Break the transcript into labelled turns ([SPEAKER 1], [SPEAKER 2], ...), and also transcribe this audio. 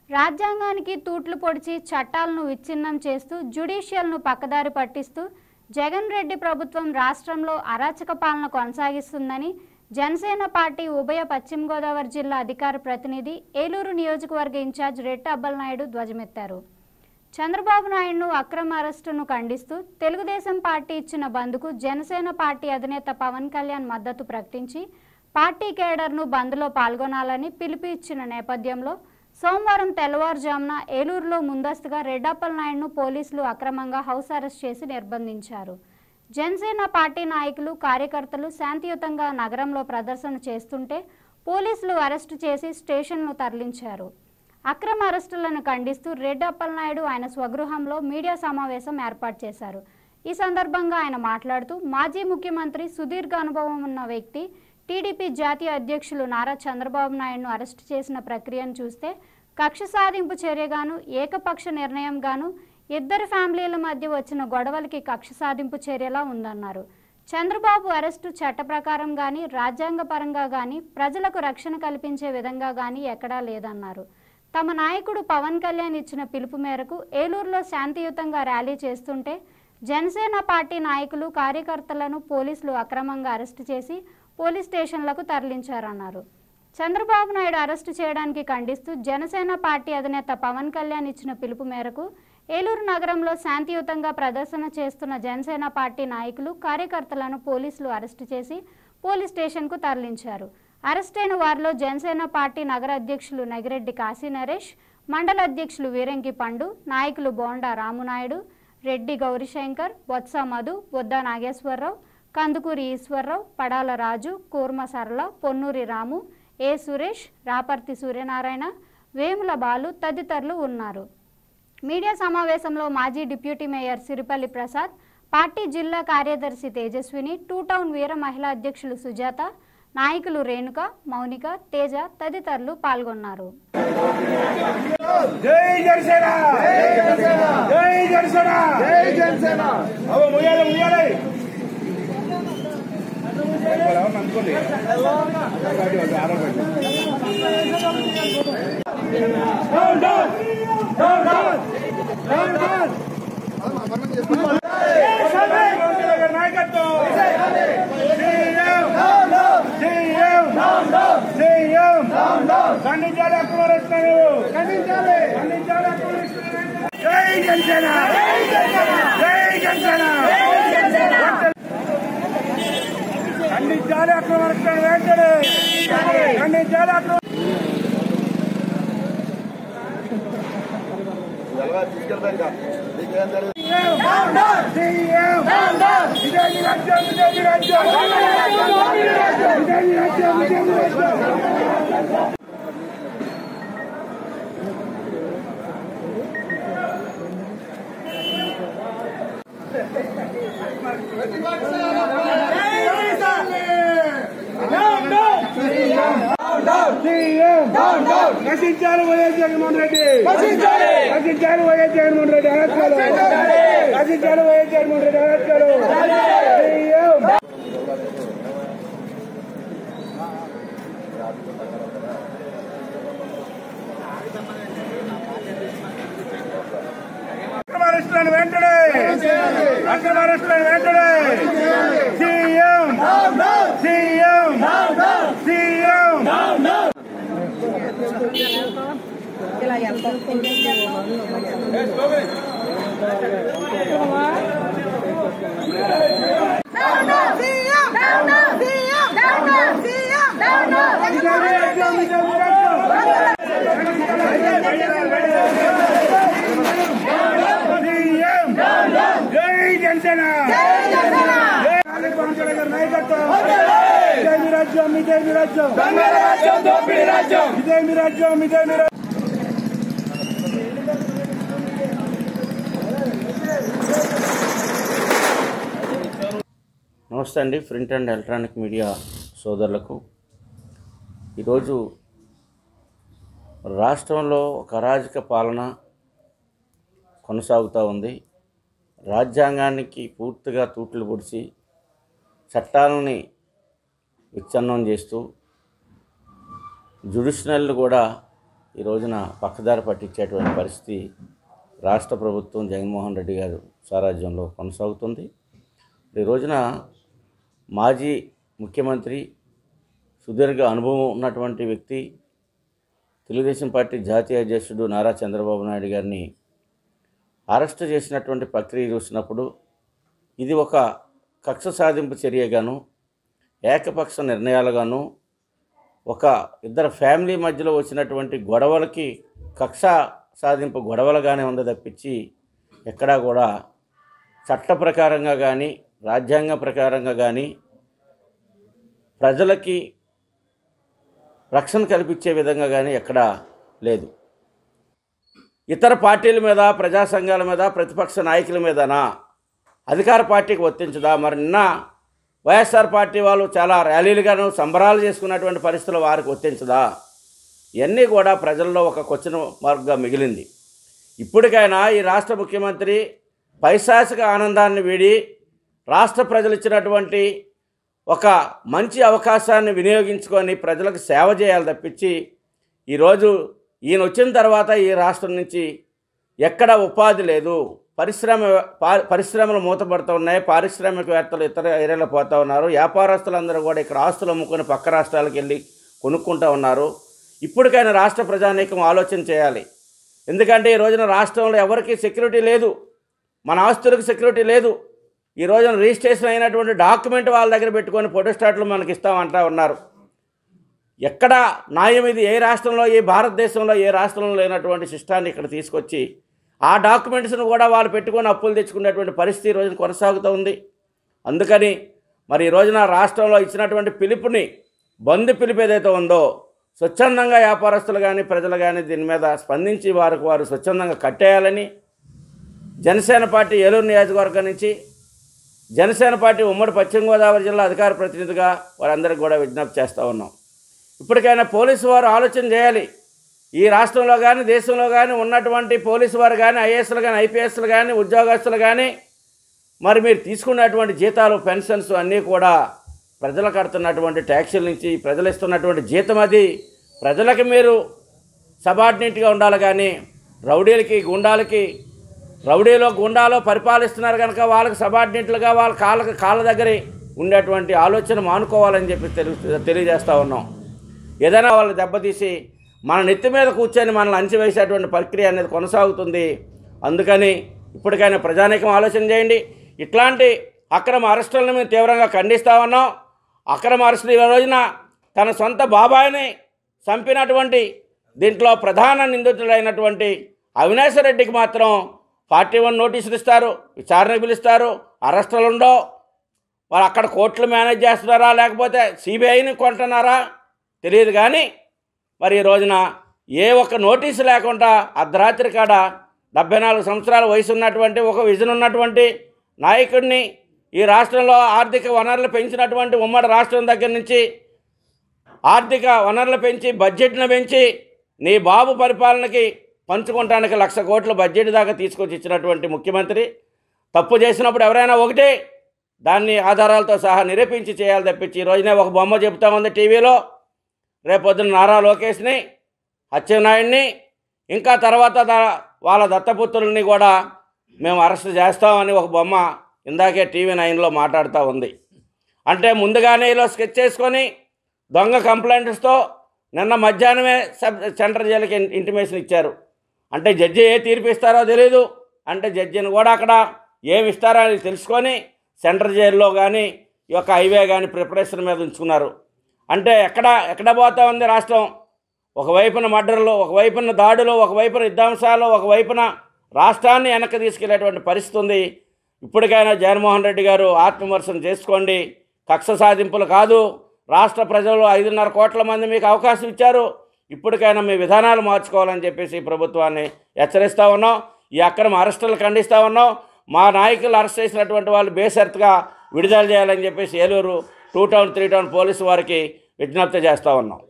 [SPEAKER 1] రాజ్యాంగానికి తూట్లు పొడిచి చట్టాలను విచ్ఛిన్నం చేస్తూ జ్యుడిషియల్ను పక్కదారి పట్టిస్తూ జగన్ రెడ్డి ప్రభుత్వం రాష్ట్రంలో అరాచక పాలన కొనసాగిస్తుందని జనసేన పార్టీ ఉభయ పశ్చిమ గోదావరి జిల్లా అధికార ప్రతినిధి ఏలూరు నియోజకవర్గ ఇన్ఛార్జ్ రెడ్డి అబ్బలనాయుడు ధ్వజమెత్తారు చంద్రబాబు నాయుడును అక్రమ అరెస్టును ఖండిస్తూ తెలుగుదేశం పార్టీ ఇచ్చిన బంద్కు జనసేన పార్టీ అధినేత పవన్ కళ్యాణ్ మద్దతు ప్రకటించి పార్టీ కేడర్ను బంద్లో పాల్గొనాలని పిలుపు ఇచ్చిన నేపథ్యంలో సోమవారం తెల్లవారుజామున ఏలూరులో ముందస్తుగా రెడ్డప్పల నాయుడును పోలీసులు అక్రమంగా హౌస్ అరెస్ట్ చేసి నిర్బంధించారు జనసేన పార్టీ నాయకులు కార్యకర్తలు శాంతియుతంగా నగరంలో ప్రదర్శన చేస్తుంటే పోలీసులు అరెస్టు చేసి స్టేషన్ను తరలించారు అక్రమ అరెస్టులను ఖండిస్తూ రెడ్డి అప్పలనాయుడు ఆయన స్వగృహంలో మీడియా సమావేశం ఏర్పాటు చేశారు ఈ సందర్భంగా ఆయన మాట్లాడుతూ మాజీ ముఖ్యమంత్రి సుదీర్ఘ అనుభవం ఉన్న వ్యక్తి టీడీపీ జాతీయ అధ్యక్షులు నారా చంద్రబాబు నాయుడును అరెస్టు చేసిన ప్రక్రియను చూస్తే కక్ష సాధింపు చర్యగాను ఏకపక్ష నిర్ణయంగాను ఇద్దరు ఫ్యామిలీల మధ్య వచ్చిన గొడవలకి కక్ష సాధింపు చర్యలా ఉందన్నారు చంద్రబాబు అరెస్టు చట్ట ప్రకారం కానీ రాజ్యాంగపరంగా కానీ ప్రజలకు రక్షణ కల్పించే విధంగా కానీ ఎక్కడా లేదన్నారు తమ నాయకుడు పవన్ కళ్యాణ్ ఇచ్చిన పిలుపు మేరకు ఏలూరులో శాంతియుతంగా ర్యాలీ చేస్తుంటే జనసేన పార్టీ నాయకులు కార్యకర్తలను పోలీసులు అక్రమంగా అరెస్టు చేసి పోలీస్ స్టేషన్లకు తరలించారన్నారు చంద్రబాబు నాయుడు అరెస్టు చేయడానికి ఖండిస్తూ జనసేన పార్టీ అధినేత పవన్ కళ్యాణ్ ఇచ్చిన పిలుపు మేరకు ఏలూరు నగరంలో శాంతియుతంగా ప్రదర్శన చేస్తున్న జనసేన పార్టీ నాయకులు కార్యకర్తలను పోలీసులు అరెస్టు చేసి పోలీస్ స్టేషన్కు తరలించారు అరెస్టైన వారిలో జనసేన పార్టీ నగర అధ్యక్షులు నగిరెడ్డి కాశీ నరేష్ మండల అధ్యక్షులు వీరంకి పండు నాయకులు బోండా రామునాయుడు రెడ్డి గౌరీశంకర్ బొత్స మధు బొద్ద నాగేశ్వరరావు కందుకూరి ఈశ్వరరావు పడాల రాజు కూర్మ సరళ పొన్నూరి రాము ఏ సురేష్ రాపర్తి సూర్యనారాయణ వేముల బాలు తదితరులు ఉన్నారు మీడియా సమావేశంలో మాజీ deputy mayor Siripalli Prasad party జిల్లా కార్యదర్శి తేజస్విని టూ టౌన్ వీర మహిళా అధ్యక్షులు సుజాత నాయకులు రేణుక మౌనిక తేజ తదితరులు పాల్గొన్నారు
[SPEAKER 2] జై జనసేన జై జనసేన జై జనసేన అవ ముయ్యాలి ముయ్యాలి అనుకోండి down down down down down down నాయకత్వం సీఎం ఖండించాలి అక్రమ రచనలు ఖండించాలి ఖండించాలి అక్రమ రచనలు. జై జనసేన జై జనసేన ఖండించాలి అక్రమ రచనలు వెంటనే ఖండించాలి అక్రమ సీఎం ఇదే మీ రాజ్యం ఇదే మీ రాజ్యం ఇదే మీ రాజ్యం ఇదే మీ రాజ్యం నశించాలి వైఎస్ జగన్మోహన్ రెడ్డి నశించాలి వైఎస్ జగన్మోహన్ రెడ్డి అరెస్టులు నశించాలి వైఎస్ జగన్మోహన్ రెడ్డి అరెస్టులు సీఎం అక్రమ అరెస్టులను వెంటనే అక్రమ అరెస్టులను వెంటనే సీఎం సీఎం సీఎం సీఎం జై జనసేన జై కాళీ పవన్ కళ్యాణ్ గారి నాయకత్వం ఇదే మీ రాజ్యం ఇదే మీ రాజ్యం ఇదే మీ రాజ్యం ఇదే మీ రాజ్యం
[SPEAKER 3] నమస్తే అండి ప్రింట్ అండ్ ఎలక్ట్రానిక్ మీడియా సోదరులకు ఈరోజు రాష్ట్రంలో ఒక అరాజక పాలన కొనసాగుతూ ఉంది రాజ్యాంగానికి పూర్తిగా తూట్లు పొడిచి చట్టాలని విచ్ఛిన్నం చేస్తూ జుడిషనల్ని కూడా ఈ రోజున పక్కదారి పట్టించేటువంటి పరిస్థితి రాష్ట్ర ప్రభుత్వం జగన్మోహన్ రెడ్డి గారు సారాజ్యంలో కొనసాగుతుంది ఈ రోజున మాజీ ముఖ్యమంత్రి సుదీర్ఘ అనుభవం ఉన్నటువంటి వ్యక్తి తెలుగుదేశం పార్టీ జాతీయ అధ్యక్షుడు నారా చంద్రబాబు నాయుడు గారిని అరెస్ట్ చేసినటువంటి ప్రక్రియ చూసినప్పుడు ఇది ఒక కక్ష సాధింపు చర్యగాను ఏకపక్ష నిర్ణయాలుగాను ఒక ఇద్దరు ఫ్యామిలీ మధ్యలో వచ్చినటువంటి గొడవలకి కక్ష సాధింపు గొడవలుగానే ఉంది తప్పించి ఎక్కడా కూడా చట్ట ప్రకారంగా కానీ రాజ్యాంగ ప్రకారంగా కానీ ప్రజలకి రక్షణ కల్పించే విధంగా కానీ ఎక్కడా లేదు ఇతర పార్టీల మీద ప్రజా సంఘాల మీద ప్రతిపక్ష నాయకుల మీదనా అధికార పార్టీకి వర్తించదా మరి నిన్న వైఎస్ఆర్ పార్టీ వాళ్ళు చాలా ర్యాలీలుగాను సంబరాలు చేసుకున్నటువంటి పరిస్థితులు వారికి వర్తించదా ఇవన్నీ కూడా ప్రజల్లో ఒక క్వశ్చన్ మార్క్గా మిగిలింది ఇప్పటికైనా ఈ రాష్ట్ర ముఖ్యమంత్రి పైశాసిక ఆనందాన్ని వీడి రాష్ట్ర ప్రజలు ఇచ్చినటువంటి ఒక మంచి అవకాశాన్ని వినియోగించుకొని ప్రజలకు సేవ చేయాలి తప్పించి ఈరోజు ఈయన వచ్చిన తర్వాత ఈ రాష్ట్రం నుంచి ఎక్కడ ఉపాధి లేదు పరిశ్రమ పా- పరిశ్రమలు మూతపడుతూ ఉన్నాయి పారిశ్రామికవేత్తలు ఇతర ఏరియాలో పోతూ ఉన్నారు వ్యాపారస్తులందరూ కూడా ఇక్కడ ఆస్తులు అమ్ముకొని పక్క రాష్ట్రాలకు వెళ్ళి కొనుక్కుంటూ ఉన్నారు ఇప్పటికైనా రాష్ట్ర ప్రజానీకం ఆలోచన చేయాలి ఎందుకంటే ఈ రోజున రాష్ట్రంలో ఎవరికీ సెక్యూరిటీ లేదు మన ఆస్తులకు సెక్యూరిటీ లేదు ఈ రోజున రిజిస్ట్రేషన్ అయినటువంటి డాక్యుమెంట్ వాళ్ళ దగ్గర పెట్టుకొని ఫోటోస్టాట్లు మనకి ఇస్తామంటా ఉన్నారు ఎక్కడ న్యాయం ఇది ఏ రాష్ట్రంలో ఏ భారతదేశంలో ఏ రాష్ట్రంలో లేనటువంటి సిస్టాన్ని ఇక్కడ తీసుకొచ్చి ఆ డాక్యుమెంట్స్ను కూడా వాళ్ళు పెట్టుకొని అప్పులు తెచ్చుకునేటువంటి పరిస్థితి ఈ రోజున కొనసాగుతూ ఉంది అందుకని మరి ఈ రోజున రాష్ట్రంలో ఇచ్చినటువంటి పిలుపుని బంద్ పిలుపు ఏదైతే ఉందో స్వచ్ఛందంగా వ్యాపారస్తులు కానీ ప్రజలు కానీ దీని మీద స్పందించి వారికి వారు స్వచ్ఛందంగా కట్టేయాలని జనసేన పార్టీ ఏలూరు నియోజకవర్గం నుంచి జనసేన పార్టీ ఉమ్మడి పశ్చిమ గోదావరి జిల్లా అధికార ప్రతినిధిగా వారందరికీ కూడా విజ్ఞప్తి చేస్తూ ఉన్నాం ఇప్పటికైనా పోలీసు వారు ఆలోచన చేయాలి ఈ రాష్ట్రంలో కానీ దేశంలో కానీ ఉన్నటువంటి పోలీసు వారు కానీ ఐఏఎస్లు కానీ ఐపీఎస్లు కానీ ఉద్యోగస్తులు కానీ మరి మీరు తీసుకున్నటువంటి జీతాలు పెన్షన్స్ అన్నీ కూడా ప్రజలు కడుతున్నటువంటి ట్యాక్సీల నుంచి ప్రజలు ఇస్తున్నటువంటి జీతం అది ప్రజలకి మీరు సబార్డినేట్గా ఉండాలి కానీ రౌడీలకి గుండాలకి రౌడీలో గుండాలో పరిపాలిస్తున్నారు కనుక వాళ్ళకి సబార్డినేట్లుగా వాళ్ళ కాళ్ళకి కాళ్ళ దగ్గర ఉండేటువంటి ఆలోచన మానుకోవాలని చెప్పి తెలు తెలియజేస్తూ ఉన్నాం ఏదైనా వాళ్ళు దెబ్బతీసి మన నెత్తి మీద కూర్చొని మనల్ని అంచివేసేటువంటి ప్రక్రియ అనేది కొనసాగుతుంది అందుకని ఇప్పటికైనా ప్రజానీకం ఆలోచన చేయండి ఇట్లాంటి అక్రమ అరెస్టులను మేము తీవ్రంగా ఖండిస్తా ఉన్నాం అక్రమ అరెస్టులు ఈ రోజున తన సొంత బాబాయిని చంపినటువంటి దీంట్లో ప్రధాన నిందితుడైనటువంటి అవినాష్ రెడ్డికి మాత్రం ఫార్టీ వన్ నోటీసులు ఇస్తారు విచారణకు పిలుస్తారు అరెస్టులు ఉండవు వాళ్ళు అక్కడ కోర్టులు మేనేజ్ చేస్తున్నారా లేకపోతే సిబిఐని కొంటున్నారా తెలియదు కానీ మరి ఈ రోజున ఏ ఒక్క నోటీసు లేకుండా అర్ధరాత్రి కాడ డెబ్బై నాలుగు సంవత్సరాల వయసు ఉన్నటువంటి ఒక విజన్ ఉన్నటువంటి నాయకుడిని ఈ రాష్ట్రంలో ఆర్థిక వనరులు పెంచినటువంటి ఉమ్మడి రాష్ట్రం దగ్గర నుంచి ఆర్థిక వనరులు పెంచి బడ్జెట్ను పెంచి నీ బాబు పరిపాలనకి పంచుకోవటానికి లక్ష కోట్ల బడ్జెట్ దాకా తీసుకొచ్చి ఇచ్చినటువంటి ముఖ్యమంత్రి తప్పు చేసినప్పుడు ఎవరైనా ఒకటే దాన్ని ఆధారాలతో సహా నిరూపించి చేయాలి తప్పించి ఈ రోజునే ఒక బొమ్మ చెప్తా ఉంది టీవీలో రేపొద్దున నారా లోకేష్ని అచ్చెన్నాయుడిని ఇంకా తర్వాత దా- వాళ్ళ దత్తపుత్రుల్ని కూడా మేము అరెస్ట్ చేస్తామని ఒక బొమ్మ ఇందాకే టీవీ నైన్లో మాట్లాడుతూ ఉంది అంటే ముందుగానే ఇలా స్కెచ్ చేసుకొని దొంగ కంప్లైంట్స్తో నిన్న మధ్యాహ్నమే సబ్ సెంట్రల్ జైలుకి ఇన్- ఇంటిమేషన్ ఇచ్చారు అంటే జడ్జి ఏ తీర్పు ఇస్తారో తెలియదు అంటే జడ్జిని కూడా అక్కడ ఏమి ఇస్తారో అని తెలుసుకొని సెంట్రల్ జైల్లో కానీ ఈ యొక్క హైవే కానీ ప్రిపరేషన్ మీద ఉంచుకున్నారు అంటే ఎక్కడ ఎక్కడ పోతా ఉంది రాష్ట్రం ఒకవైపున మర్డర్లు ఒకవైపున దాడులు ఒకవైపున యుద్ధాంశాలు ఒకవైపున రాష్ట్రాన్ని వెనక్కి తీసుకెళ్లేటువంటి పరిస్థితి ఉంది ఇప్పటికైనా జగన్మోహన్ రెడ్డి గారు ఆత్మవిమర్శనం చేసుకోండి కక్ష సాధింపులు కాదు రాష్ట్ర ప్రజలు ఐదున్నర కోట్ల మంది మీకు అవకాశం ఇచ్చారు ఇప్పటికైనా మీ విధానాలు మార్చుకోవాలని చెప్పేసి ఈ ప్రభుత్వాన్ని హెచ్చరిస్తూ ఉన్నాం ఈ అక్రమ అరెస్టులు ఖండిస్తూ ఉన్నాం మా నాయకులు అరెస్ట్ చేసినటువంటి వాళ్ళు బేసర్త్గా విడుదల చేయాలని చెప్పేసి Eluru two town three town police వారికి విజ్ఞప్తి చేస్తూ ఉన్నాం